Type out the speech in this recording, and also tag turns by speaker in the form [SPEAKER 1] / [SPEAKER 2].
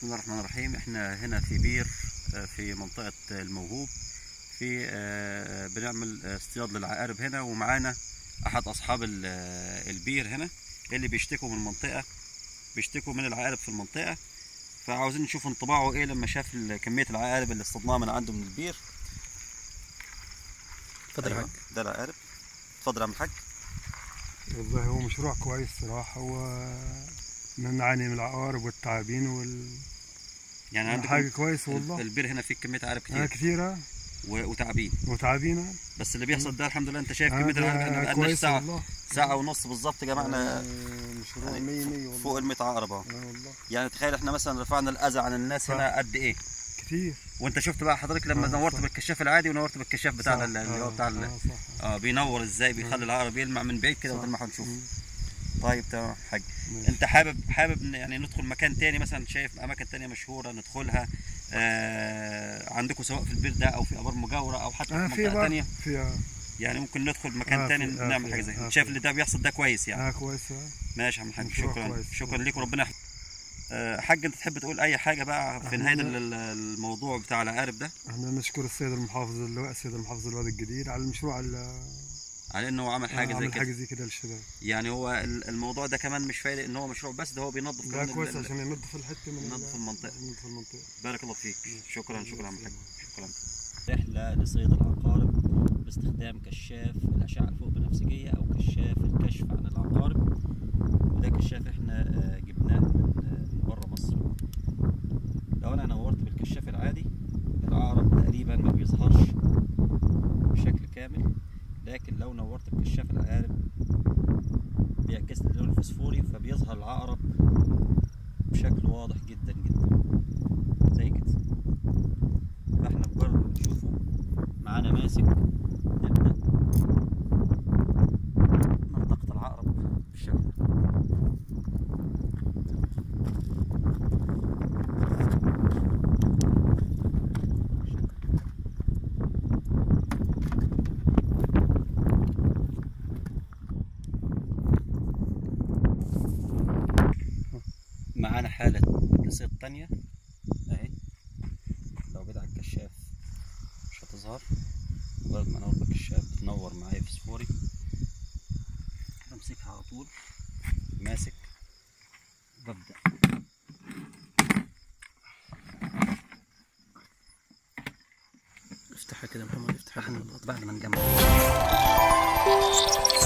[SPEAKER 1] بسم الله الرحمن الرحيم احنا هنا في بير آه، في منطقة الموهوب في آه، بنعمل اصطياد للعقارب هنا ومعانا احد اصحاب ال- آه، البير هنا اللي بيشتكوا من المنطقة بيشتكوا من العقارب في المنطقة فعاوزين نشوف انطباعه ايه لما شاف ال- كمية العقارب اللي اصطدناها من عنده من البير
[SPEAKER 2] اتفضل يا
[SPEAKER 1] أيوة،
[SPEAKER 2] حاج
[SPEAKER 1] ده العقارب اتفضل يا عم الحاج
[SPEAKER 3] والله هو مشروع كويس صراحة و نعاني من العقارب والتعابين وال
[SPEAKER 1] يعني عندكم
[SPEAKER 3] حاجة كويس والله
[SPEAKER 1] البير هنا فيه كمية عقارب
[SPEAKER 3] آه
[SPEAKER 1] كتير
[SPEAKER 3] كثيرة
[SPEAKER 1] و- وتعابين
[SPEAKER 3] وتعابين
[SPEAKER 1] بس اللي بيحصل ده الحمد لله انت شايف
[SPEAKER 3] آه
[SPEAKER 1] كمية العقارب
[SPEAKER 3] ده
[SPEAKER 1] احنا ما بقالناش
[SPEAKER 3] كويس
[SPEAKER 1] ساعة
[SPEAKER 3] والله
[SPEAKER 1] ساعة ونص بالظبط جمعنا
[SPEAKER 3] آه، مشروع
[SPEAKER 1] يعني
[SPEAKER 3] مية مية
[SPEAKER 1] فوق
[SPEAKER 3] والله
[SPEAKER 1] ال 100 عقرب اهو
[SPEAKER 3] آه والله
[SPEAKER 1] يعني تخيل احنا مثلا رفعنا الاذى عن الناس
[SPEAKER 3] صح.
[SPEAKER 1] هنا قد ايه
[SPEAKER 3] كثير
[SPEAKER 1] وانت شفت بقى حضرتك لما
[SPEAKER 3] آه،
[SPEAKER 1] نورت
[SPEAKER 3] صح.
[SPEAKER 1] بالكشاف العادي ونورت بالكشاف بتاعنا
[SPEAKER 3] صح.
[SPEAKER 1] اللي هو
[SPEAKER 3] آه،
[SPEAKER 1] بتاع ال-
[SPEAKER 3] آه صح
[SPEAKER 1] اه بينور ازاي بيخلي العقرب يلمع من بعيد كده
[SPEAKER 3] صح.
[SPEAKER 1] وتلمح ونشوف
[SPEAKER 3] مم.
[SPEAKER 1] طيب تمام حاج
[SPEAKER 3] ماشي.
[SPEAKER 1] انت حابب حابب ان يعني ندخل مكان تاني مثلا شايف اماكن تانية مشهوره ندخلها آه عندكم سواء في البير ده او في ابار مجاوره او حتى
[SPEAKER 3] آه
[SPEAKER 1] في
[SPEAKER 3] في
[SPEAKER 1] منطقه
[SPEAKER 3] بقى
[SPEAKER 1] تانية
[SPEAKER 3] في آه
[SPEAKER 1] يعني ممكن ندخل مكان
[SPEAKER 3] آه،
[SPEAKER 1] تاني
[SPEAKER 3] في- آه،
[SPEAKER 1] نعمل
[SPEAKER 3] في-
[SPEAKER 1] حاجه زي كده
[SPEAKER 3] آه،
[SPEAKER 1] شايف
[SPEAKER 3] في.
[SPEAKER 1] ان ده بيحصل ده كويس يعني
[SPEAKER 3] آه كويس آه.
[SPEAKER 1] ماشي يا عم الحاج
[SPEAKER 3] مشروع
[SPEAKER 1] شكرا
[SPEAKER 3] كويس.
[SPEAKER 1] شكرا ليك وربنا يحفظك آه، حاج انت تحب تقول اي حاجه بقى في
[SPEAKER 3] احنا
[SPEAKER 1] نهايه
[SPEAKER 3] ن-
[SPEAKER 1] ال- ال- الموضوع بتاع العقارب ده
[SPEAKER 3] احنا نشكر السيد المحافظ اللواء السيد المحافظ الواد الجديد على المشروع اللي
[SPEAKER 1] على انه هو عمل حاجه زي
[SPEAKER 3] عمل
[SPEAKER 1] كده
[SPEAKER 3] حاجة زي كده للشباب
[SPEAKER 1] يعني هو ال- الموضوع ده كمان مش فايده ان هو مشروع بس ده هو بينظف
[SPEAKER 3] ده
[SPEAKER 1] كمان ال-
[SPEAKER 3] كويس
[SPEAKER 1] ال-
[SPEAKER 3] عشان ينظف الحتة من
[SPEAKER 1] ينظف
[SPEAKER 3] ال-
[SPEAKER 1] المنطقة.
[SPEAKER 3] ينظف المنطقة
[SPEAKER 1] بارك الله فيك شكرا شكرا يا عم الحاج شكرا رحله لصيد العقارب باستخدام كشاف الاشعه الفوق بنفسجيه او كشاف الكشف عن العقارب وده كشاف احنا آه، جبناه من آه، من بره مصر لو انا نورت بالكشاف العادي العقرب تقريبا ما بيظهرش بشكل كامل لكن لو نورت بكشاف العقارب بيعكس لي اللون الفسفوري فبيظهر العقرب بشكل واضح جدا جدا زي كده فاحنا مجرد ما نشوفه معانا ماسك نبدأ نلتقط العقرب بالشكل ده معانا حالة لصيد تانية اهي لو جيت على الكشاف مش هتظهر مجرد ما انور بالكشاف بتنور معايا فسفوري بمسكها على طول ماسك ببدأ
[SPEAKER 2] افتحها كده يا محمد افتحها
[SPEAKER 1] احنا
[SPEAKER 2] كده
[SPEAKER 1] بعد ما نجمع